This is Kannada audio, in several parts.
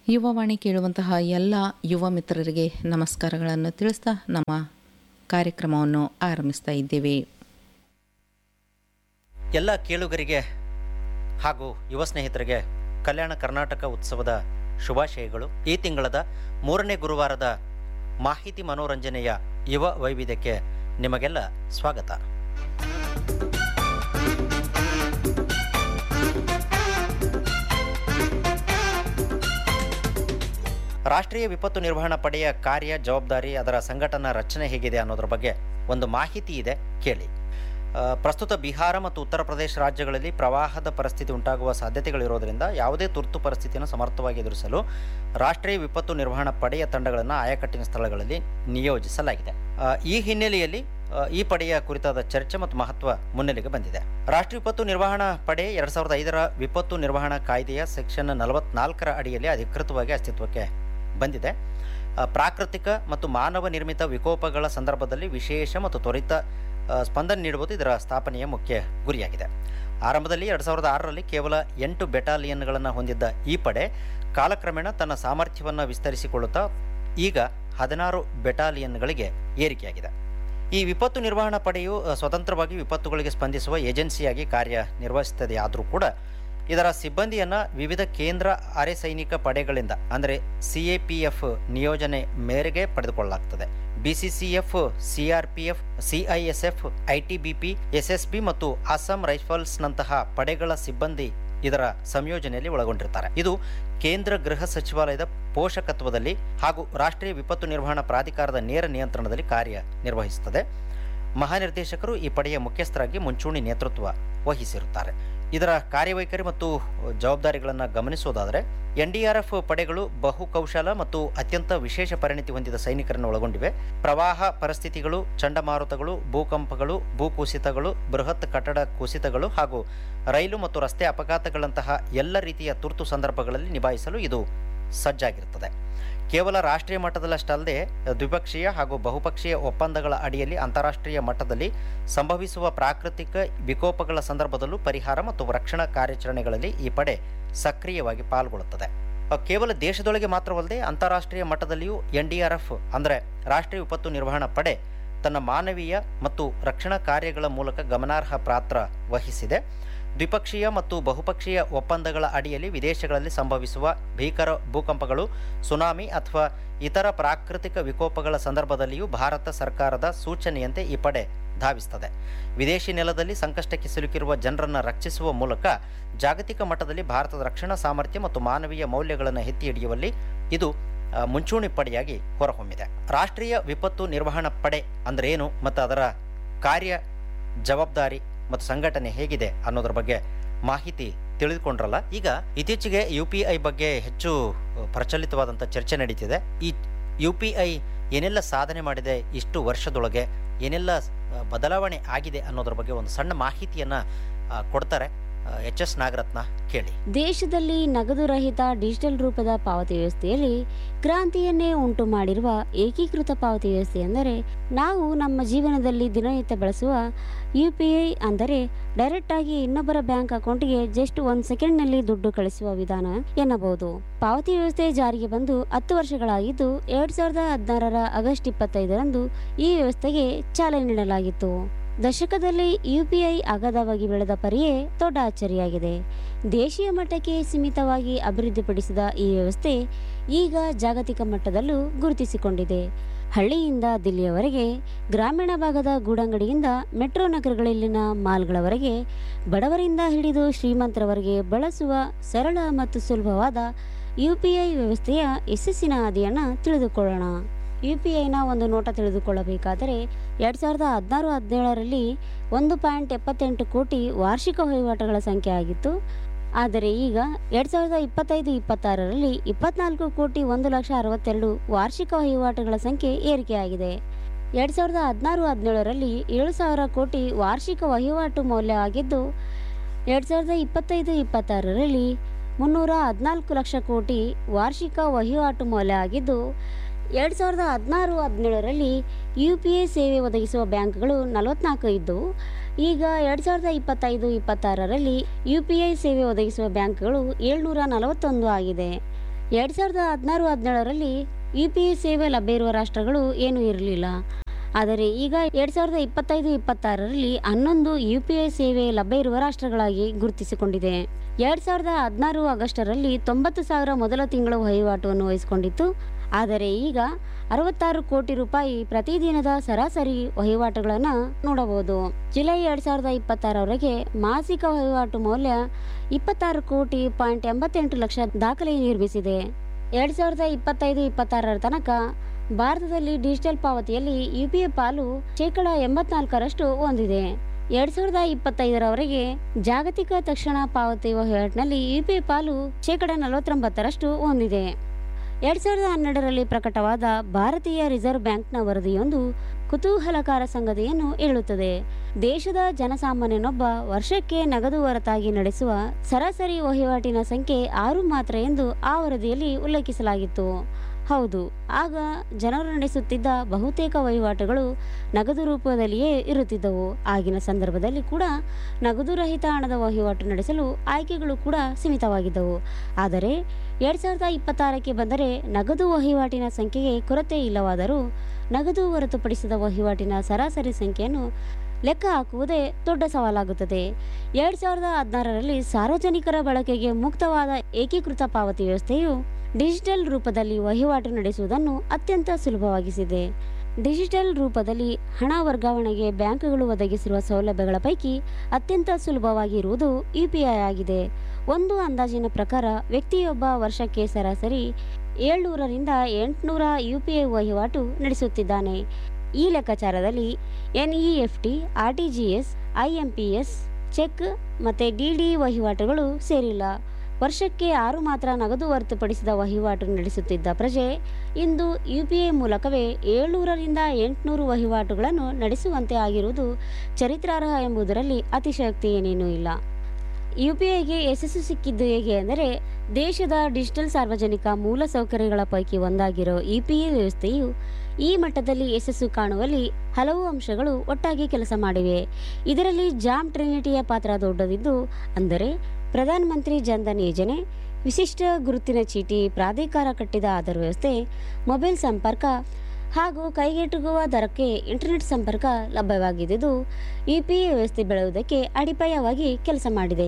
ಯುವವಾಣಿ ಕೇಳುವಂತಹ ಎಲ್ಲ ಯುವ ಮಿತ್ರರಿಗೆ ನಮಸ್ಕಾರಗಳನ್ನು ತಿಳಿಸ್ತಾ ನಮ್ಮ ಕಾರ್ಯಕ್ರಮವನ್ನು ಆರಂಭಿಸ್ತಾ ಇದ್ದೇವೆ ಎಲ್ಲ ಕೇಳುಗರಿಗೆ ಹಾಗೂ ಯುವ ಸ್ನೇಹಿತರಿಗೆ ಕಲ್ಯಾಣ ಕರ್ನಾಟಕ ಉತ್ಸವದ ಶುಭಾಶಯಗಳು ಈ ತಿಂಗಳದ ಮೂರನೇ ಗುರುವಾರದ ಮಾಹಿತಿ ಮನೋರಂಜನೆಯ ಯುವ ವೈವಿಧ್ಯಕ್ಕೆ ನಿಮಗೆಲ್ಲ ಸ್ವಾಗತ ರಾಷ್ಟ್ರೀಯ ವಿಪತ್ತು ನಿರ್ವಹಣಾ ಪಡೆಯ ಕಾರ್ಯ ಜವಾಬ್ದಾರಿ ಅದರ ಸಂಘಟನಾ ರಚನೆ ಹೇಗಿದೆ ಅನ್ನೋದ್ರ ಬಗ್ಗೆ ಒಂದು ಮಾಹಿತಿ ಇದೆ ಕೇಳಿ ಆ, ಪ್ರಸ್ತುತ ಬಿಹಾರ ಮತ್ತು ಉತ್ತರ ಪ್ರದೇಶ ರಾಜ್ಯಗಳಲ್ಲಿ ಪ್ರವಾಹದ ಪರಿಸ್ಥಿತಿ ಉಂಟಾಗುವ ಸಾಧ್ಯತೆಗಳಿರೋದರಿಂದ ಯಾವುದೇ ತುರ್ತು ಪರಿಸ್ಥಿತಿಯನ್ನು ಸಮರ್ಥವಾಗಿ ಎದುರಿಸಲು ರಾಷ್ಟ್ರೀಯ ವಿಪತ್ತು ನಿರ್ವಹಣಾ ಪಡೆಯ ತಂಡಗಳನ್ನು ಆಯಕಟ್ಟಿನ ಸ್ಥಳಗಳಲ್ಲಿ ನಿಯೋಜಿಸಲಾಗಿದೆ ಆ, ಈ ಹಿನ್ನೆಲೆಯಲ್ಲಿ ಆ, ಈ ಪಡೆಯ ಕುರಿತಾದ ಚರ್ಚೆ ಮತ್ತು ಮಹತ್ವ ಮುನ್ನೆಲೆಗೆ ಬಂದಿದೆ ರಾಷ್ಟ್ರೀಯ ವಿಪತ್ತು ನಿರ್ವಹಣಾ ಪಡೆ ಎರಡ್ ಸಾವಿರದ ಐದರ ವಿಪತ್ತು ನಿರ್ವಹಣಾ ಕಾಯ್ದೆಯ ಸೆಕ್ಷನ್ ನಲವತ್ನಾಲ್ಕರ ಅಡಿಯಲ್ಲಿ ಅಧಿಕೃತವಾಗಿ ಅಸ್ತಿತ್ವಕ್ಕೆ ಬಂದಿದೆ ಆ, ಪ್ರಾಕೃತಿಕ ಮತ್ತು ಮಾನವ ನಿರ್ಮಿತ ವಿಕೋಪಗಳ ಸಂದರ್ಭದಲ್ಲಿ ವಿಶೇಷ ಮತ್ತು ತ್ವರಿತ ಆ, ಸ್ಪಂದನೆ ನೀಡುವುದು ಇದರ ಸ್ಥಾಪನೆಯ ಮುಖ್ಯ ಗುರಿಯಾಗಿದೆ ಆರಂಭದಲ್ಲಿ ಎರಡು ಸಾವಿರದ ಆರರಲ್ಲಿ ಕೇವಲ ಎಂಟು ಬೆಟಾಲಿಯನ್ಗಳನ್ನು ಹೊಂದಿದ್ದ ಈ ಪಡೆ ಕಾಲಕ್ರಮೇಣ ತನ್ನ ಸಾಮರ್ಥ್ಯವನ್ನು ವಿಸ್ತರಿಸಿಕೊಳ್ಳುತ್ತಾ ಈಗ ಹದಿನಾರು ಬೆಟಾಲಿಯನ್ಗಳಿಗೆ ಏರಿಕೆಯಾಗಿದೆ ಈ ವಿಪತ್ತು ನಿರ್ವಹಣಾ ಪಡೆಯು ಅ, ಸ್ವತಂತ್ರವಾಗಿ ವಿಪತ್ತುಗಳಿಗೆ ಸ್ಪಂದಿಸುವ ಏಜೆನ್ಸಿಯಾಗಿ ಕಾರ್ಯನಿರ್ವಹಿಸುತ್ತದೆ ಆದರೂ ಕೂಡ ಇದರ ಸಿಬ್ಬಂದಿಯನ್ನು ವಿವಿಧ ಕೇಂದ್ರ ಅರೆ ಸೈನಿಕ ಪಡೆಗಳಿಂದ ಅಂದರೆ ಸಿ ಎ ಪಿ ಎಫ್ ನಿಯೋಜನೆ ಮೇರೆಗೆ ಪಡೆದುಕೊಳ್ಳಲಾಗ್ತದೆ B C C F C R P F C I S F I T B P S S B ಮತ್ತು ಅಸ್ಸಾಂ ರೈಫಲ್ಸ್ನಂತಹ ಪಡೆಗಳ ಸಿಬ್ಬಂದಿ ಇದರ ಸಂಯೋಜನೆಯಲ್ಲಿ ಒಳಗೊಂಡಿರ್ತಾರೆ ಇದು ಕೇಂದ್ರ ಗೃಹ ಸಚಿವಾಲಯದ ಪೋಷಕತ್ವದಲ್ಲಿ ಹಾಗೂ ರಾಷ್ಟ್ರೀಯ ವಿಪತ್ತು ನಿರ್ವಹಣಾ ಪ್ರಾಧಿಕಾರದ ನೇರ ನಿಯಂತ್ರಣದಲ್ಲಿ ಕಾರ್ಯನಿರ್ವಹಿಸುತ್ತದೆ ಮಹಾನಿರ್ದೇಶಕರು ಈ ಪಡೆಯ ಮುಖ್ಯಸ್ಥರಾಗಿ ಮುಂಚೂಣಿ ನೇತೃತ್ವ ವಹಿಸಿರುತ್ತಾರೆ ಇದರ ಕಾರ್ಯವೈಖರಿ ಮತ್ತು ಜವಾಬ್ದಾರಿಗಳನ್ನು ಗಮನಿಸುವುದಾದರೆ ಎನ್ ಡಿ ಆರ್ ಎಫ್ ಪಡೆಗಳು ಬಹುಕೌಶಲ ಮತ್ತು ಅತ್ಯಂತ ವಿಶೇಷ ಪರಿಣಿತಿ ಹೊಂದಿದ ಸೈನಿಕರನ್ನು ಒಳಗೊಂಡಿವೆ ಪ್ರವಾಹ ಪರಿಸ್ಥಿತಿಗಳು ಚಂಡಮಾರುತಗಳು ಭೂಕಂಪಗಳು ಭೂಕುಸಿತಗಳು ಬೃಹತ್ ಕಟ್ಟಡ ಕುಸಿತಗಳು ಹಾಗೂ ರೈಲು ಮತ್ತು ರಸ್ತೆ ಅಪಘಾತಗಳಂತಹ ಎಲ್ಲ ರೀತಿಯ ತುರ್ತು ಸಂದರ್ಭಗಳಲ್ಲಿ ನಿಭಾಯಿಸಲು ಇದು ಸಜ್ಜಾಗಿರುತ್ತದೆ ಕೇವಲ ರಾಷ್ಟ್ರೀಯ ಮಟ್ಟದಲ್ಲಷ್ಟಲ್ಲದೆ ದ್ವಿಪಕ್ಷೀಯ ಹಾಗೂ ಬಹುಪಕ್ಷೀಯ ಒಪ್ಪಂದಗಳ ಅಡಿಯಲ್ಲಿ ಅಂತಾರಾಷ್ಟ್ರೀಯ ಮಟ್ಟದಲ್ಲಿ ಸಂಭವಿಸುವ ಪ್ರಾಕೃತಿಕ ವಿಕೋಪಗಳ ಸಂದರ್ಭದಲ್ಲೂ ಪರಿಹಾರ ಮತ್ತು ರಕ್ಷಣಾ ಕಾರ್ಯಾಚರಣೆಗಳಲ್ಲಿ ಈ ಪಡೆ ಸಕ್ರಿಯವಾಗಿ ಪಾಲ್ಗೊಳ್ಳುತ್ತದೆ ಅ, ಕೇವಲ ದೇಶದೊಳಗೆ ಮಾತ್ರವಲ್ಲದೆ ಅಂತಾರಾಷ್ಟ್ರೀಯ ಮಟ್ಟದಲ್ಲಿಯೂ ಎನ್ ಡಿ ಆರ್ ಎಫ್ ಅಂದರೆ ರಾಷ್ಟ್ರೀಯ ವಿಪತ್ತು ನಿರ್ವಹಣಾ ಪಡೆ ತನ್ನ ಮಾನವೀಯ ಮತ್ತು ರಕ್ಷಣಾ ಕಾರ್ಯಗಳ ಮೂಲಕ ಗಮನಾರ್ಹ ಪಾತ್ರ ವಹಿಸಿದೆ ದ್ವಿಪಕ್ಷೀಯ ಮತ್ತು ಬಹುಪಕ್ಷೀಯ ಒಪ್ಪಂದಗಳ ಅಡಿಯಲ್ಲಿ ವಿದೇಶಗಳಲ್ಲಿ ಸಂಭವಿಸುವ ಭೀಕರ ಭೂಕಂಪಗಳು ಸುನಾಮಿ ಅಥವಾ ಇತರ ಪ್ರಾಕೃತಿಕ ವಿಕೋಪಗಳ ಸಂದರ್ಭದಲ್ಲಿಯೂ ಭಾರತ ಸರ್ಕಾರದ ಸೂಚನೆಯಂತೆ ಈ ಪಡೆ ಧಾವಿಸ್ತದೆ ವಿದೇಶಿ ನೆಲದಲ್ಲಿ ಸಂಕಷ್ಟಕ್ಕೆ ಸಿಲುಕಿರುವ ಜನರನ್ನು ರಕ್ಷಿಸುವ ಮೂಲಕ ಜಾಗತಿಕ ಮಟ್ಟದಲ್ಲಿ ಭಾರತದ ರಕ್ಷಣಾ ಸಾಮರ್ಥ್ಯ ಮತ್ತು ಮಾನವೀಯ ಮೌಲ್ಯಗಳನ್ನು ಎತ್ತಿ ಹಿಡಿಯುವಲ್ಲಿ ಇದು ಆ, ಮುಂಚೂಣಿ ಪಡೆಯಾಗಿ ಹೊರಹೊಮ್ಮಿದೆ ರಾಷ್ಟ್ರೀಯ ವಿಪತ್ತು ನಿರ್ವಹಣಾ ಪಡೆ ಅಂದ್ರೆ ಏನು ಮತ್ತು ಅದರ ಕಾರ್ಯ ಜವಾಬ್ದಾರಿ ಮತ್ತು ಸಂಘಟನೆ ಹೇಗಿದೆ ಅನ್ನೋದ್ರ ಬಗ್ಗೆ ಮಾಹಿತಿ ತಿಳಿದುಕೊಂಡ್ರಲ್ಲ ಈಗ ಇತ್ತೀಚೆಗೆ ಯು ಪಿ ಐ ಬಗ್ಗೆ ಹೆಚ್ಚು ಪ್ರಚಲಿತವಾದಂಥ ಚರ್ಚೆ ನಡೀತಿದೆ ಈ ಯು ಪಿ ಐ ಏನೆಲ್ಲ ಸಾಧನೆ ಮಾಡಿದೆ ಇಷ್ಟು ವರ್ಷದೊಳಗೆ ಏನೆಲ್ಲ ಆ, ಬದಲಾವಣೆ ಆಗಿದೆ ಅನ್ನೋದ್ರ ಬಗ್ಗೆ ಒಂದು ಸಣ್ಣ ಮಾಹಿತಿಯನ್ನು ಕೊಡ್ತಾರೆ ಎಚ್ ಎಸ್ ನಾಗರತ್ನ ಕೇಳಿ ದೇಶದಲ್ಲಿ ನಗದು ರಹಿತ ಡಿಜಿಟಲ್ ರೂಪದ ಪಾವತಿ ವ್ಯವಸ್ಥೆಯಲ್ಲಿ ಕ್ರಾಂತಿಯನ್ನೇ ಉಂಟು ಮಾಡಿರುವ ಏಕೀಕೃತ ಪಾವತಿ ವ್ಯವಸ್ಥೆ ಎಂದರೆ ನಾವು ನಮ್ಮ ಜೀವನದಲ್ಲಿ ದಿನನಿತ್ಯ ಬಳಸುವ ಯು ಪಿ ಐ ಅಂದರೆ ಡೈರೆಕ್ಟ್ ಆಗಿ ಇನ್ನೊಬ್ಬರ ಬ್ಯಾಂಕ್ ಅಕೌಂಟ್ಗೆ ಜಸ್ಟ್ ಒಂದು ಸೆಕೆಂಡ್ನಲ್ಲಿ ದುಡ್ಡು ಕಳಿಸುವ ವಿಧಾನ ಎನ್ನಬಹುದು ಪಾವತಿ ವ್ಯವಸ್ಥೆ ಜಾರಿಗೆ ಬಂದು ಹತ್ತು ವರ್ಷಗಳಾಗಿದ್ದು ಎರಡ್ ಸಾವಿರದ ಹದಿನಾರರ ಆಗಸ್ಟ್ ಇಪ್ಪತ್ತೈದರಂದು ಈ ವ್ಯವಸ್ಥೆಗೆ ಚಾಲನೆ ನೀಡಲಾಗಿತ್ತು ದಶಕದಲ್ಲಿ ಯುಪಿಐ ಅಗಾಧವಾಗಿ ಬೆಳೆದ ಪರಿಯೇ ದೊಡ್ಡ ಅಚ್ಚರಿಯಾಗಿದೆ ದೇಶೀಯ ಮಟ್ಟಕ್ಕೆ ಸೀಮಿತವಾಗಿ ಅಭಿವೃದ್ಧಿಪಡಿಸಿದ ಈ ವ್ಯವಸ್ಥೆ ಈಗ ಜಾಗತಿಕ ಮಟ್ಟದಲ್ಲೂ ಗುರುತಿಸಿಕೊಂಡಿದೆ ಹಳ್ಳಿಯಿಂದ ದಿಲ್ಲಿಯವರೆಗೆ ಗ್ರಾಮೀಣ ಭಾಗದ ಗೂಡಂಗಡಿಯಿಂದ ಮೆಟ್ರೋ ನಗರಗಳಲ್ಲಿನ ಮಾಲ್ಗಳವರೆಗೆ ಬಡವರಿಂದ ಹಿಡಿದು ಶ್ರೀಮಂತರವರೆಗೆ ಬಳಸುವ ಸರಳ ಮತ್ತು ಸುಲಭವಾದ ಯು ಪಿ ಐ ವ್ಯವಸ್ಥೆಯ ಯಶಸ್ಸಿನ ಹಾದಿಯನ್ನು ತಿಳಿದುಕೊಳ್ಳೋಣ ಯು ಪಿ ಐನ ಒಂದು ನೋಟ ತಿಳಿದುಕೊಳ್ಳಬೇಕಾದರೆ ಎರಡು ಸಾವಿರದ ಹದಿನಾರು ಹದಿನೇಳರಲ್ಲಿ ಒಂದು ಪಾಯಿಂಟ್ ಎಪ್ಪತ್ತೆಂಟು ಕೋಟಿ ವಾರ್ಷಿಕ ವಹಿವಾಟುಗಳ ಸಂಖ್ಯೆ ಆಗಿತ್ತು ಆದರೆ ಈಗ ಎರಡು ಸಾವಿರದ ಇಪ್ಪತ್ತೈದು ಇಪ್ಪತ್ತಾರರಲ್ಲಿ ಇಪ್ಪತ್ನಾಲ್ಕು ಕೋಟಿ ಒಂದು ಲಕ್ಷ ಅರವತ್ತೆರಡು ವಾರ್ಷಿಕ ವಹಿವಾಟುಗಳ ಸಂಖ್ಯೆ ಏರಿಕೆಯಾಗಿದೆ ಎರಡು ಸಾವಿರದ ಹದಿನಾರು ಹದಿನೇಳರಲ್ಲಿ ಏಳು ಸಾವಿರ ಕೋಟಿ ವಾರ್ಷಿಕ ವಹಿವಾಟು ಮೌಲ್ಯ ಆಗಿದ್ದು ಎರಡು ಸಾವಿರದ ಇಪ್ಪತ್ತೈದು ಇಪ್ಪತ್ತಾರರಲ್ಲಿ ಮುನ್ನೂರ ಹದಿನಾಲ್ಕು ಲಕ್ಷ ಕೋಟಿ ವಾರ್ಷಿಕ ವಹಿವಾಟು ಮೌಲ್ಯ ಆಗಿದ್ದು ಎರಡು ಸಾವಿರದ ಹದಿನಾರು ಹದಿನೇಳರಲ್ಲಿ ಯು ಪಿ ಐ ಸೇವೆ ಒದಗಿಸುವ ಬ್ಯಾಂಕ್ಗಳು ನಲವತ್ನಾಲ್ಕು ಇದ್ದವು ಈಗ ಎರಡು ಸಾವಿರದ ಇಪ್ಪತ್ತೈದು ಇಪ್ಪತ್ತಾರರಲ್ಲಿ ಯು ಪಿ ಐ ಸೇವೆ ಒದಗಿಸುವ ಬ್ಯಾಂಕ್ಗಳು ಏಳ್ನೂರ ನಲವತ್ತೊಂದು ಆಗಿದೆ ಎರಡು ಸಾವಿರದ ಹದಿನಾರು ಹದಿನೇಳರಲ್ಲಿ ಯು ಪಿ ಐ ಸೇವೆ ಲಭ್ಯ ಇರುವ ರಾಷ್ಟ್ರಗಳು ಏನೂ ಇರಲಿಲ್ಲ ಆದರೆ ಈಗ ಎರಡು ಸಾವಿರದ ಇಪ್ಪತ್ತೈದು ಇಪ್ಪತ್ತಾರರಲ್ಲಿ ಹನ್ನೊಂದು ಯು ಪಿ ಐ ಸೇವೆ ಲಭ್ಯ ಇರುವ ರಾಷ್ಟ್ರಗಳಾಗಿ ಗುರುತಿಸಿಕೊಂಡಿದೆ ಎರಡು ಸಾವಿರದ ಹದಿನಾರು ಆಗಸ್ಟರಲ್ಲಿ ತೊಂಬತ್ತು ಸಾವಿರ ಮೊದಲ ತಿಂಗಳ ವಹಿವಾಟನ್ನು ವಹಿಸಿಕೊಂಡಿತ್ತು ಆದರೆ ಈಗ ಅರವತ್ತಾರು ಕೋಟಿ ರೂಪಾಯಿ ಪ್ರತಿದಿನದ ಸರಾಸರಿ ವಹಿವಾಟುಗಳನ್ನು ನೋಡಬಹುದು ಜುಲೈ ಎರಡು ಸಾವಿರದ ಇಪ್ಪತ್ತಾರವರೆಗೆ ಮಾಸಿಕ ವಹಿವಾಟು ಮೌಲ್ಯ ಇಪ್ಪತ್ತಾರು ಕೋಟಿ ಪಾಯಿಂಟ್ ಎಂಬತ್ತೆಂಟು ಲಕ್ಷ ದಾಖಲೆ ನಿರ್ಮಿಸಿದೆ ಎರಡು ಸಾವಿರದ ಇಪ್ಪತ್ತೈದು ಇಪ್ಪತ್ತಾರರ ತನಕ ಭಾರತದಲ್ಲಿ ಡಿಜಿಟಲ್ ಪಾವತಿಯಲ್ಲಿ ಯು ಪಿ ಐ ಪಾಲು ಶೇಕಡ ಎಂಬತ್ನಾಲ್ಕರಷ್ಟು ಹೊಂದಿದೆ ಎರಡ್ ಸಾವಿರದ ಇಪ್ಪತ್ತೈದರವರೆಗೆ ಜಾಗತಿಕ ತಕ್ಷಣ ಪಾವತಿ ವಹಿವಾಟಿನಲ್ಲಿ ಯು ಪಿ ಐ ಪಾಲು ಶೇಕಡ ನಲವತ್ತೊಂಬತ್ತರಷ್ಟು ಹೊಂದಿದೆ ಎರಡ್ ಸಾವಿರದ ಹನ್ನೆರಡರಲ್ಲಿ ಪ್ರಕಟವಾದ ಭಾರತೀಯ ರಿಸರ್ವ್ ಬ್ಯಾಂಕ್ನ ವರದಿಯೊಂದು ಕುತೂಹಲಕಾರ ಸಂಗತಿಯನ್ನು ಹೇಳುತ್ತದೆ ದೇಶದ ಜನಸಾಮಾನ್ಯನೊಬ್ಬ ವರ್ಷಕ್ಕೆ ನಗದು ಹೊರತಾಗಿ ನಡೆಸುವ ಸರಾಸರಿ ವಹಿವಾಟಿನ ಸಂಖ್ಯೆ ಆರು ಮಾತ್ರ ಎಂದು ಆ ವರದಿಯಲ್ಲಿ ಉಲ್ಲೇಖಿಸಲಾಗಿತ್ತು ಹೌದು ಆಗ ಜನರು ನಡೆಸುತ್ತಿದ್ದ ಬಹುತೇಕ ವಹಿವಾಟುಗಳು ನಗದು ರೂಪದಲ್ಲಿಯೇ ಇರುತ್ತಿದ್ದವು ಆಗಿನ ಸಂದರ್ಭದಲ್ಲಿ ಕೂಡ ನಗದು ರಹಿತ ಹಣದ ವಹಿವಾಟು ನಡೆಸಲು ಆಯ್ಕೆಗಳು ಕೂಡ ಸೀಮಿತವಾಗಿದ್ದವು ಆದರೆ ಎರಡು ಸಾವಿರದ ಇಪ್ಪತ್ತಾರಕ್ಕೆ ಬಂದರೆ ನಗದು ವಹಿವಾಟಿನ ಸಂಖ್ಯೆಗೆ ಕೊರತೆ ಇಲ್ಲವಾದರೂ ನಗದು ಹೊರತುಪಡಿಸಿದ ವಹಿವಾಟಿನ ಸರಾಸರಿ ಸಂಖ್ಯೆಯನ್ನು ಲೆಕ್ಕ ಹಾಕುವುದೇ ದೊಡ್ಡ ಸವಾಲಾಗುತ್ತದೆ ಎರಡು ಸಾವಿರದ ಹದಿನಾರರಲ್ಲಿ ಸಾರ್ವಜನಿಕರ ಬಳಕೆಗೆ ಮುಕ್ತವಾದ ಏಕೀಕೃತ ಪಾವತಿ ವ್ಯವಸ್ಥೆಯು ಡಿಜಿಟಲ್ ರೂಪದಲ್ಲಿ ವಹಿವಾಟು ನಡೆಸುವುದನ್ನು ಅತ್ಯಂತ ಸುಲಭವಾಗಿಸಿದೆ ಡಿಜಿಟಲ್ ರೂಪದಲ್ಲಿ ಹಣ ವರ್ಗಾವಣೆಗೆ ಬ್ಯಾಂಕ್ಗಳು ಒದಗಿಸಿರುವ ಸೌಲಭ್ಯಗಳ ಪೈಕಿ ಅತ್ಯಂತ ಸುಲಭವಾಗಿರುವುದು ಯು ಪಿ ಐ ಆಗಿದೆ ಒಂದು ಅಂದಾಜಿನ ಪ್ರಕಾರ ವ್ಯಕ್ತಿಯೊಬ್ಬ ವರ್ಷಕ್ಕೆ ಸರಾಸರಿ ಏಳ್ನೂರರಿಂದ ಎಂಟುನೂರ ಯು ಪಿ ಐ ವಹಿವಾಟು ನಡೆಸುತ್ತಿದ್ದಾನೆ ಈ ಲೆಕ್ಕಾಚಾರದಲ್ಲಿ NEFT R T G S I M P S cheque ಮತ್ತು ಡಿ ಡಿ ವಹಿವಾಟುಗಳು ಸೇರಿಲ್ಲ ವರ್ಷಕ್ಕೆ ಆರು ಮಾತ್ರ ನಗದು ಹೊರತುಪಡಿಸಿದ ವಹಿವಾಟು ನಡೆಸುತ್ತಿದ್ದ ಪ್ರಜೆ ಇಂದು ಯು ಪಿ ಐ ಮೂಲಕವೇ ಏಳ್ನೂರರಿಂದ ಎಂಟುನೂರು ವಹಿವಾಟುಗಳನ್ನು ನಡೆಸುವಂತೆ ಆಗಿರುವುದು ಚರಿತ್ರಾರ್ಹ ಎಂಬುದರಲ್ಲಿ ಅತಿಶಯೋಕ್ತಿ ಏನೇನೂ ಇಲ್ಲ ಯು ಪಿ ಐಗೆ ಯಶಸ್ಸು ಸಿಕ್ಕಿದ್ದು ಹೇಗೆ ಅಂದರೆ ದೇಶದ ಡಿಜಿಟಲ್ ಸಾರ್ವಜನಿಕ ಮೂಲಸೌಕರ್ಯಗಳ ಪೈಕಿ ಒಂದಾಗಿರೋ ಇ ಪಿ ಐ ವ್ಯವಸ್ಥೆಯು ಈ ಮಟ್ಟದಲ್ಲಿ ಯಶಸ್ಸು ಕಾಣುವಲ್ಲಿ ಹಲವು ಅಂಶಗಳು ಒಟ್ಟಾಗಿ ಕೆಲಸ ಮಾಡಿವೆ ಇದರಲ್ಲಿ ಜಾಮ್ ಟ್ರಿನಿಟಿಯ ಪಾತ್ರ ದೊಡ್ಡದಿದ್ದು ಅಂದರೆ ಪ್ರಧಾನಮಂತ್ರಿ ಜನ್ಧನ್ ಯೋಜನೆ ವಿಶಿಷ್ಟ ಗುರುತಿನ ಚೀಟಿ ಪ್ರಾಧಿಕಾರ ಕಟ್ಟಿದ ಆಧಾರ್ ವ್ಯವಸ್ಥೆ ಮೊಬೈಲ್ ಸಂಪರ್ಕ ಹಾಗೂ ಕೈಗೆಟುಕುವ ದರಕ್ಕೆ ಇಂಟರ್ನೆಟ್ ಸಂಪರ್ಕ ಲಭ್ಯವಾಗಿದ್ದು ಯು ಪಿ ಐ ವ್ಯವಸ್ಥೆ ಬೆಳೆಯುವುದಕ್ಕೆ ಅಡಿಪಾಯವಾಗಿ ಕೆಲಸ ಮಾಡಿದೆ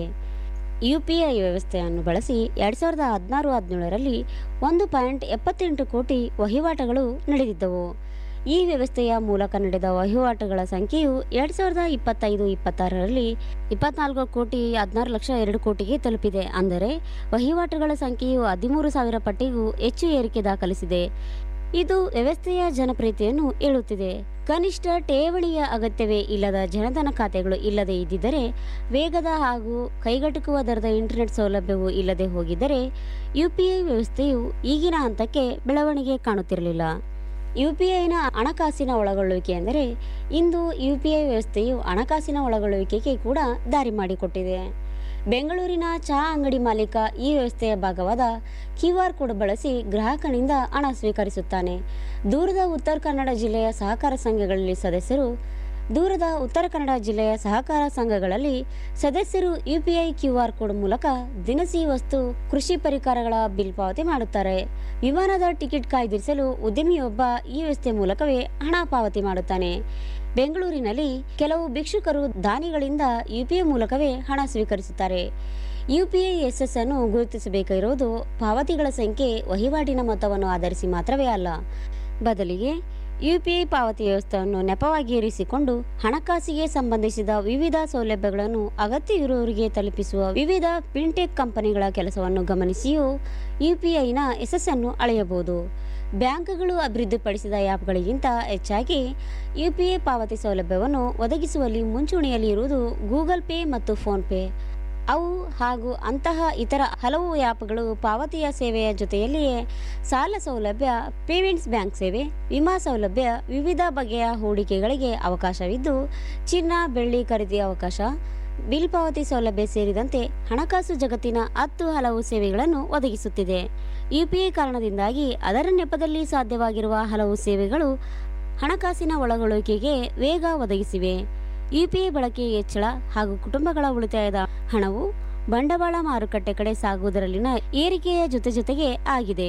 ಯು ಪಿ ಐ ವ್ಯವಸ್ಥೆಯನ್ನು ಬಳಸಿ ಎರಡು ಸಾವಿರದ ಹದಿನಾರು ಹದಿನೇಳರಲ್ಲಿ ಒಂದು ಪಾಯಿಂಟ್ ಎಪ್ಪತ್ತೆಂಟು ಕೋಟಿ ವಹಿವಾಟುಗಳು ನಡೆದಿದ್ದವು ಈ ವ್ಯವಸ್ಥೆಯ ಮೂಲಕ ನಡೆದ ವಹಿವಾಟುಗಳ ಸಂಖ್ಯೆಯು ಎರಡು ಸಾವಿರದ ಇಪ್ಪತ್ತೈದು ಇಪ್ಪತ್ತಾರರಲ್ಲಿ ಇಪ್ಪತ್ನಾಲ್ಕು ಕೋಟಿ ಹದಿನಾರು ಲಕ್ಷ ಎರಡು ಕೋಟಿಗೆ ತಲುಪಿದೆ ಅಂದರೆ ವಹಿವಾಟುಗಳ ಸಂಖ್ಯೆಯು ಹದಿಮೂರು ಸಾವಿರ ಪಟ್ಟಿಗೂ ಹೆಚ್ಚು ಏರಿಕೆ ದಾಖಲಿಸಿದೆ ಇದು ವ್ಯವಸ್ಥೆಯ ಜನಪ್ರಿಯತೆಯನ್ನು ಹೇಳುತ್ತಿದೆ ಕನಿಷ್ಠ ಠೇವಣಿಯ ಅಗತ್ಯವೇ ಇಲ್ಲದ ಜನಧನ ಖಾತೆಗಳು ಇಲ್ಲದೆ ಇದ್ದಿದ್ದರೆ ವೇಗದ ಹಾಗೂ ಕೈಗೆಟುಕುವ ದರದ ಇಂಟರ್ನೆಟ್ ಸೌಲಭ್ಯವು ಇಲ್ಲದೆ ಹೋಗಿದ್ದರೆ ಯುಪಿಐ ವ್ಯವಸ್ಥೆಯು ಈಗಿನ ಹಂತಕ್ಕೆ ಬೆಳವಣಿಗೆ ಕಾಣುತ್ತಿರಲಿಲ್ಲ ಯು ಪಿ ಐನ ಹಣಕಾಸಿನ ಒಳಗೊಳ್ಳುವಿಕೆ ಎಂದರೆ ಇಂದು ಯು ಪಿ ಐ ವ್ಯವಸ್ಥೆಯು ಹಣಕಾಸಿನ ಒಳಗೊಳ್ಳುವಿಕೆಗೆ ಕೂಡ ದಾರಿ ಮಾಡಿಕೊಟ್ಟಿದೆ ಬೆಂಗಳೂರಿನ ಚಹಾ ಅಂಗಡಿ ಮಾಲೀಕ ಈ ವ್ಯವಸ್ಥೆಯ ಭಾಗವಾದ ಕ್ಯೂ ಆರ್ ಕೋಡ್ ಬಳಸಿ ಗ್ರಾಹಕನಿಂದ ಹಣ ಸ್ವೀಕರಿಸುತ್ತಾನೆ ದೂರದ ಉತ್ತರ ಕನ್ನಡ ಜಿಲ್ಲೆಯ ಸಹಕಾರ ಸಂಘಗಳಲ್ಲಿ ಸದಸ್ಯರು ದೂರದ ಉತ್ತರ ಕನ್ನಡ ಜಿಲ್ಲೆಯ ಸಹಕಾರ ಸಂಘಗಳಲ್ಲಿ ಸದಸ್ಯರು ಯುಪಿಐ ಕ್ಯೂ ಆರ್ ಕೋಡ್ ಮೂಲಕ ದಿನಸಿ ವಸ್ತು ಕೃಷಿ ಪರಿಕರಗಳ ಬಿಲ್ ಪಾವತಿ ಮಾಡುತ್ತಾರೆ ವಿಮಾನದ ಟಿಕೆಟ್ ಕಾಯ್ದಿರಿಸಲು ಉದ್ಯಮಿಯೊಬ್ಬ ಈ ವ್ಯವಸ್ಥೆ ಮೂಲಕವೇ ಹಣ ಪಾವತಿ ಮಾಡುತ್ತಾನೆ ಬೆಂಗಳೂರಿನಲ್ಲಿ ಕೆಲವು ಭಿಕ್ಷುಕರು ದಾನಿಗಳಿಂದ ಯುಪಿಐ ಮೂಲಕವೇ ಹಣ ಸ್ವೀಕರಿಸುತ್ತಾರೆ ಯುಪಿಐ ಎಸ್ಎಸ್ ಅನ್ನು ಗುರುತಿಸಬೇಕಾಗಿರುವುದು ಪಾವತಿಗಳ ಸಂಖ್ಯೆ ವಹಿವಾಟಿನ ಮೊತ್ತವನ್ನು ಆಧರಿಸಿ ಮಾತ್ರವೇ ಅಲ್ಲ ಬದಲಿಗೆ ಯುಪಿಐ ಪಾವತಿ ವ್ಯವಸ್ಥೆಯನ್ನು ನೆಪವಾಗಿ ಇರಿಸಿಕೊಂಡು ಹಣಕಾಸಿಗೆ ಸಂಬಂಧಿಸಿದ ವಿವಿಧ ಸೌಲಭ್ಯಗಳನ್ನು ಅಗತ್ಯವಿರುವವರಿಗೆ ತಲುಪಿಸುವ ವಿವಿಧ ಫಿನ್ಟೆಕ್ ಕಂಪನಿಗಳ ಕೆಲಸವನ್ನು ಗಮನಿಸಿಯೂ ಯುಪಿಐನ ಯಶಸ್ಸನ್ನು ಅಳೆಯಬಹುದು ಬ್ಯಾಂಕ್ಗಳು ಅಭಿವೃದ್ಧಿಪಡಿಸಿದ ಆ್ಯಪ್ಗಳಿಗಿಂತ ಹೆಚ್ಚಾಗಿ ಯುಪಿಐ ಪಾವತಿ ಸೌಲಭ್ಯವನ್ನು ಒದಗಿಸುವಲ್ಲಿ ಮುಂಚೂಣಿಯಲ್ಲಿ ಇರುವುದು ಗೂಗಲ್ ಪೇ ಮತ್ತು ಫೋನ್ಪೇ ಅವು ಹಾಗೂ ಅಂತಹ ಇತರ ಹಲವು ಆ್ಯಪ್ಗಳು ಪಾವತಿಯ ಸೇವೆಯ ಜೊತೆಯಲ್ಲಿಯೇ ಸಾಲ ಸೌಲಭ್ಯ ಪೇಮೆಂಟ್ಸ್ ಬ್ಯಾಂಕ್ ಸೇವೆ ವಿಮಾ ಸೌಲಭ್ಯ ವಿವಿಧ ಬಗೆಯ ಹೂಡಿಕೆಗಳಿಗೆ ಅವಕಾಶವಿದ್ದು ಚಿನ್ನ ಬೆಳ್ಳಿ ಖರೀದಿ ಅವಕಾಶ ಬಿಲ್ ಪಾವತಿ ಸೌಲಭ್ಯ ಸೇರಿದಂತೆ ಹಣಕಾಸು ಜಗತ್ತಿನ ಹತ್ತು ಹಲವು ಸೇವೆಗಳನ್ನು ಒದಗಿಸುತ್ತಿದೆ ಯುಪಿಐ ಕಾರಣದಿಂದಾಗಿ ಅದರ ನೆಪದಲ್ಲಿ ಸಾಧ್ಯವಾಗಿರುವ ಹಲವು ಸೇವೆಗಳು ಹಣಕಾಸಿನ ಒಳಗೊಳ್ಳುವಿಕೆಗೆ ವೇಗ ಒದಗಿಸಿವೆ ಯುಪಿಐ ಬಳಕೆ ಹೆಚ್ಚಳ ಹಾಗೂ ಕುಟುಂಬಗಳ ಉಳಿತಾಯದ ಹಣವು ಬಂಡವಾಳ ಮಾರುಕಟ್ಟೆ ಕಡೆ ಸಾಗುವುದರಲ್ಲಿನ ಏರಿಕೆಯ ಜೊತೆ ಜೊತೆಗೆ ಆಗಿದೆ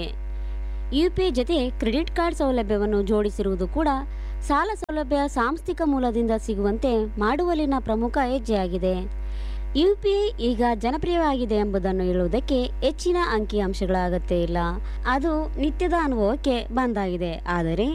ಯುಪಿಐ ಜೊತೆ ಕ್ರೆಡಿಟ್ ಕಾರ್ಡ್ ಸೌಲಭ್ಯವನ್ನು ಜೋಡಿಸಿರುವುದು ಕೂಡ ಸಾಲ ಸೌಲಭ್ಯ ಸಾಂಸ್ಥಿಕ ಮೂಲದಿಂದ ಸಿಗುವಂತೆ ಮಾಡುವಲ್ಲಿನ ಪ್ರಮುಖ ಹೆಜ್ಜೆಯಾಗಿದೆ ಯುಪಿಐ ಈಗ ಜನಪ್ರಿಯವಾಗಿದೆ ಎಂಬುದನ್ನು ಹೇಳುವುದಕ್ಕೆ ಹೆಚ್ಚಿನ ಅಂಕಿಅಂಶಗಳ ಅಗತ್ಯ ಇಲ್ಲ ಅದು ನಿತ್ಯದ ಅನುಭವಕ್ಕೆ ಬಂದಾಗಿದೆ ಆದರೆ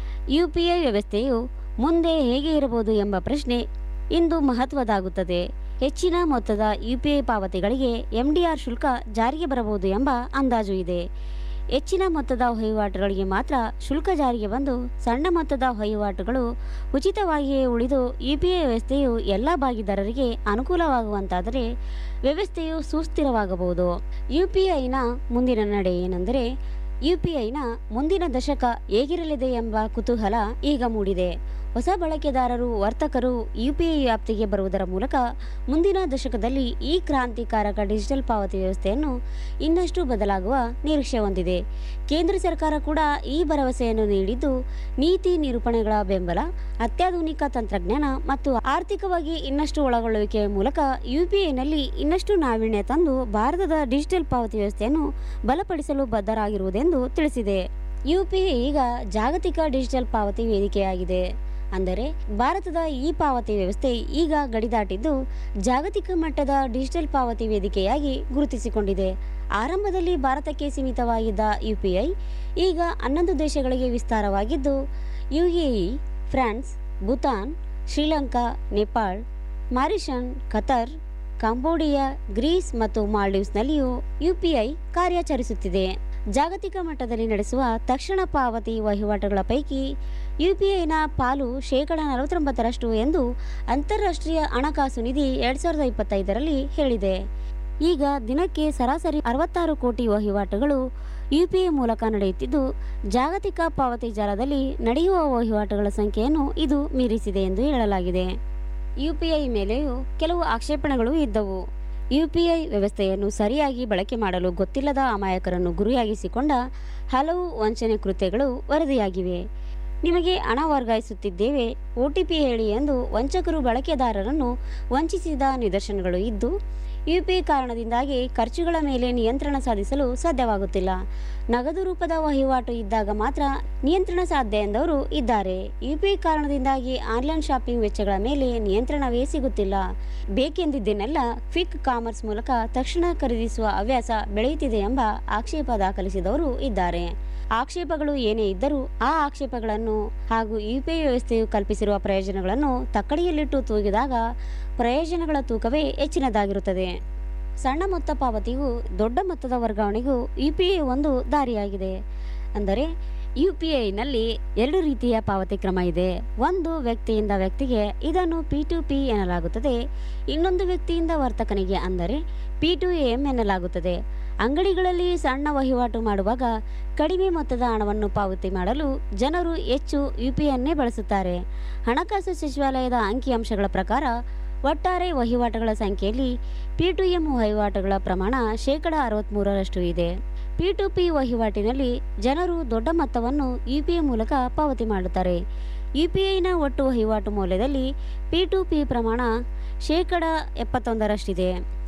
ಯುಪಿಐ ವ್ಯವಸ್ಥೆಯು ಮುಂದೆ ಹೇಗೆ ಇರಬಹುದು ಎಂಬ ಪ್ರಶ್ನೆ ಇಂದು ಮಹತ್ವದಾಗುತ್ತದೆ ಹೆಚ್ಚಿನ ಮೊತ್ತದ ಯುಪಿಐ ಪಾವತಿಗಳಿಗೆ ಎಂಡಿಆರ್ ಶುಲ್ಕ ಜಾರಿಗೆ ಬರಬಹುದು ಎಂಬ ಅಂದಾಜು ಇದೆ ಹೆಚ್ಚಿನ ಮೊತ್ತದ ವಹಿವಾಟುಗಳಿಗೆ ಮಾತ್ರ ಶುಲ್ಕ ಜಾರಿಗೆ ಬಂದು ಸಣ್ಣ ಮೊತ್ತದ ವಹಿವಾಟುಗಳು ಉಚಿತವಾಗಿಯೇ ಉಳಿದು ಯುಪಿಐ ವ್ಯವಸ್ಥೆಯು ಎಲ್ಲ ಭಾಗಿದಾರರಿಗೆ ಅನುಕೂಲವಾಗುವಂತಾದರೆ ವ್ಯವಸ್ಥೆಯು ಸುಸ್ಥಿರವಾಗಬಹುದು ಯುಪಿಐನ ಮುಂದಿನ ನಡೆ ಏನೆಂದರೆ ಯುಪಿಐನ ಮುಂದಿನ ದಶಕ ಹೇಗಿರಲಿದೆ ಎಂಬ ಕುತೂಹಲ ಈಗ ಮೂಡಿದೆ ಹೊಸ ಬಳಕೆದಾರರು ವರ್ತಕರು ಯುಪಿಐ ವ್ಯಾಪ್ತಿಗೆ ಬರುವುದರ ಮೂಲಕ ಮುಂದಿನ ದಶಕದಲ್ಲಿ ಈ ಕ್ರಾಂತಿಕಾರಕ ಡಿಜಿಟಲ್ ಪಾವತಿ ವ್ಯವಸ್ಥೆಯನ್ನು ಇನ್ನಷ್ಟು ಬದಲಾಗುವ ನಿರೀಕ್ಷೆ ಹೊಂದಿದೆ ಕೇಂದ್ರ ಸರ್ಕಾರ ಕೂಡ ಈ ಭರವಸೆಯನ್ನು ನೀಡಿದ್ದು ನೀತಿ ನಿರೂಪಣೆಗಳ ಬೆಂಬಲ ಅತ್ಯಾಧುನಿಕ ತಂತ್ರಜ್ಞಾನ ಮತ್ತು ಆರ್ಥಿಕವಾಗಿ ಇನ್ನಷ್ಟು ಒಳಗೊಳ್ಳುವಿಕೆಯ ಮೂಲಕ ಯುಪಿಐನಲ್ಲಿ ಇನ್ನಷ್ಟು ನಾವೀನ್ಯ ತಂದು ಭಾರತದ ಡಿಜಿಟಲ್ ಪಾವತಿ ವ್ಯವಸ್ಥೆಯನ್ನು ಬಲಪಡಿಸಲು ಬದ್ಧರಾಗಿರುವುದೆಂದು ತಿಳಿಸಿದೆ ಯುಪಿಐ ಈಗ ಜಾಗತಿಕ ಡಿಜಿಟಲ್ ಪಾವತಿ ವೇದಿಕೆಯಾಗಿದೆ ಅಂದರೆ ಭಾರತದ ಈ ಪಾವತಿ ವ್ಯವಸ್ಥೆ ಈಗ ಗಡಿದಾಟಿದ್ದು ಜಾಗತಿಕ ಮಟ್ಟದ ಡಿಜಿಟಲ್ ಪಾವತಿ ವೇದಿಕೆಯಾಗಿ ಗುರುತಿಸಿಕೊಂಡಿದೆ ಆರಂಭದಲ್ಲಿ ಭಾರತಕ್ಕೆ ಸೀಮಿತವಾಗಿದ್ದ ಯುಪಿಐ ಈಗ ಹನ್ನೊಂದು ದೇಶಗಳಿಗೆ ವಿಸ್ತಾರವಾಗಿದ್ದು UAE France Bhutan Sri Lanka Nepal Mauritius Qatar Cambodia Greece ಮತ್ತು ಮಾಲ್ಡೀವ್ಸ್ನಲ್ಲಿಯೂ ಯುಪಿಐ ಕಾರ್ಯಾಚರಿಸುತ್ತಿದೆ ಜಾಗತಿಕ ಮಟ್ಟದಲ್ಲಿ ನಡೆಸುವ ತಕ್ಷಣ ಪಾವತಿ ವಹಿವಾಟುಗಳ ಪೈಕಿ ಯುಪಿಐನ ಪಾಲು ಶೇಕಡ ನಲವತ್ತೊಂಬತ್ತರಷ್ಟು ಎಂದು ಅಂತಾರಾಷ್ಟ್ರೀಯ ಹಣಕಾಸು ನಿಧಿ ಎರಡ್ ಸಾವಿರದ ಇಪ್ಪತ್ತೈದರಲ್ಲಿ ಹೇಳಿದೆ ಈಗ ದಿನಕ್ಕೆ ಸರಾಸರಿ ಅರವತ್ತಾರು ಕೋಟಿ ವಹಿವಾಟುಗಳು ಯುಪಿಐ ಮೂಲಕ ನಡೆಯುತ್ತಿದ್ದು ಜಾಗತಿಕ ಪಾವತಿ ಜಾಲದಲ್ಲಿ ನಡೆಯುವ ವಹಿವಾಟುಗಳ ಸಂಖ್ಯೆಯನ್ನು ಇದು ಮೀರಿಸಿದೆ ಎಂದು ಹೇಳಲಾಗಿದೆ ಯುಪಿಐ ಮೇಲೆಯೂ ಕೆಲವು ಆಕ್ಷೇಪಣೆಗಳು ಇದ್ದವು ಯುಪಿಐ ವ್ಯವಸ್ಥೆಯನ್ನು ಸರಿಯಾಗಿ ಬಳಕೆ ಮಾಡಲು ಗೊತ್ತಿಲ್ಲದ ಅಮಾಯಕರನ್ನು ಗುರಿಯಾಗಿಸಿಕೊಂಡ ಹಲವು ವಂಚನೆ ಕೃತ್ಯಗಳು ವರದಿಯಾಗಿವೆ ನಿಮಗೆ ಹಣ ವರ್ಗಾಯಿಸುತ್ತಿದ್ದೇವೆ ಒ ಟಿ ಪಿ ಹೇಳಿ ಎಂದು ವಂಚಕರು ಬಳಕೆದಾರರನ್ನು ವಂಚಿಸಿದ ನಿದರ್ಶನಗಳು ಇದ್ದು ಯುಪಿಐ ಕಾರಣದಿಂದಾಗಿ ಖರ್ಚುಗಳ ಮೇಲೆ ನಿಯಂತ್ರಣ ಸಾಧಿಸಲು ಸಾಧ್ಯವಾಗುತ್ತಿಲ್ಲ ನಗದು ರೂಪದ ವಹಿವಾಟು ಇದ್ದಾಗ ಮಾತ್ರ ನಿಯಂತ್ರಣ ಸಾಧ್ಯ ಎಂದವರು ಇದ್ದಾರೆ ಯುಪಿಐ ಕಾರಣದಿಂದಾಗಿ ಆನ್ಲೈನ್ ಶಾಪಿಂಗ್ ವೆಚ್ಚಗಳ ಮೇಲೆ ನಿಯಂತ್ರಣವೇ ಸಿಗುತ್ತಿಲ್ಲ ಬೇಕೆಂದಿದ್ದನ್ನೆಲ್ಲ ಕ್ವಿಕ್ ಕಾಮರ್ಸ್ ಮೂಲಕ ತಕ್ಷಣ ಖರೀದಿಸುವ ಹವ್ಯಾಸ ಬೆಳೆಯುತ್ತಿದೆ ಎಂಬ ಆಕ್ಷೇಪ ದಾಖಲಿಸಿದವರು ಇದ್ದಾರೆ ಆಕ್ಷೇಪಗಳು ಏನೇ ಇದ್ದರೂ ಆ ಆಕ್ಷೇಪಗಳನ್ನು ಹಾಗೂ ಯುಪಿಐ ವ್ಯವಸ್ಥೆಯು ಕಲ್ಪಿಸಿರುವ ಪ್ರಯೋಜನಗಳನ್ನು ತಕ್ಕಡಿಯಲ್ಲಿಟ್ಟು ತೂಗಿದಾಗ ಪ್ರಯೋಜನಗಳ ತೂಕವೇ ಹೆಚ್ಚಿನದಾಗಿರುತ್ತದೆ ಸಣ್ಣ ಮೊತ್ತ ಪಾವತಿಗೂ ದೊಡ್ಡ ಮೊತ್ತದ ವರ್ಗಾವಣೆಗೂ ಯುಪಿಐ ಒಂದು ದಾರಿಯಾಗಿದೆ ಅಂದರೆ ಯುಪಿಐನಲ್ಲಿ ಎರಡು ರೀತಿಯ ಪಾವತಿ ಕ್ರಮ ಇದೆ ಒಂದು ವ್ಯಕ್ತಿಯಿಂದ ವ್ಯಕ್ತಿಗೆ ಇದನ್ನು ಪಿ ಟು ಪಿ ಎನ್ನಲಾಗುತ್ತದೆ ಇನ್ನೊಂದು ವ್ಯಕ್ತಿಯಿಂದ ವರ್ತಕನಿಗೆ ಅಂದರೆ ಪಿ ಟು ಎಂ ಎನ್ನಲಾಗುತ್ತದೆ ಅಂಗಡಿಗಳಲ್ಲಿ ಸಣ್ಣ ವಹಿವಾಟು ಮಾಡುವಾಗ ಕಡಿಮೆ ಮೊತ್ತದ ಹಣವನ್ನು ಪಾವತಿ ಮಾಡಲು ಜನರು ಹೆಚ್ಚು ಯುಪಿಐನ್ನೇ ಬಳಸುತ್ತಾರೆ ಹಣಕಾಸು ಸಚಿವಾಲಯದ ಅಂಕಿಅಂಶಗಳ ಪ್ರಕಾರ ಒಟ್ಟಾರೆ ವಹಿವಾಟುಗಳ ಸಂಖ್ಯೆಯಲ್ಲಿ ಪಿ ಟು ಎಂ ವಹಿವಾಟುಗಳ ಪ್ರಮಾಣ ಶೇಕಡ ಅರವತ್ತ್ಮೂರರಷ್ಟು ಇದೆ ಪಿ ಟು ಪಿ ವಹಿವಾಟಿನಲ್ಲಿ ಜನರು ದೊಡ್ಡ ಮೊತ್ತವನ್ನು ಯುಪಿಐ ಮೂಲಕ ಪಾವತಿ ಮಾಡುತ್ತಾರೆ ಯುಪಿಐನ ಒಟ್ಟು ವಹಿವಾಟು ಮೌಲ್ಯದಲ್ಲಿ ಪಿ ಟು ಪಿ ಪ್ರಮಾಣ ಶೇಕಡ ಎಪ್ಪತ್ತೊಂದರಷ್ಟಿದೆ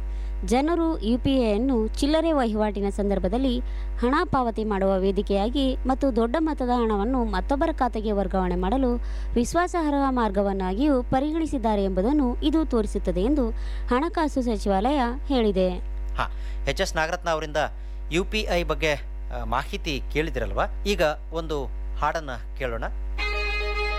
ಜನರು ಯುಪಿಐಯನ್ನು ಚಿಲ್ಲರೆ ವಹಿವಾಟಿನ ಸಂದರ್ಭದಲ್ಲಿ ಹಣ ಪಾವತಿ ಮಾಡುವ ವೇದಿಕೆಯಾಗಿ ಮತ್ತು ದೊಡ್ಡ ಮೊತ್ತದ ಹಣವನ್ನು ಮತ್ತೊಬ್ಬರ ಖಾತೆಗೆ ವರ್ಗಾವಣೆ ಮಾಡಲು ವಿಶ್ವಾಸಾರ್ಹ ಮಾರ್ಗವನ್ನಾಗಿಯೂ ಪರಿಗಣಿಸಿದ್ದಾರೆ ಎಂಬುದನ್ನು ಇದು ತೋರಿಸುತ್ತದೆ ಎಂದು ಹಣಕಾಸು ಸಚಿವಾಲಯ ಹೇಳಿದೆ ಹಾಂ ಎಚ್ ಎಸ್ ನಾಗರತ್ನ ಅವರಿಂದ ಯು ಪಿ ಐ ಬಗ್ಗೆ ಆ, ಮಾಹಿತಿ ಕೇಳಿದಿರಲ್ವಾ ಈಗ ಒಂದು ಹಾಡನ್ನು ಕೇಳೋಣ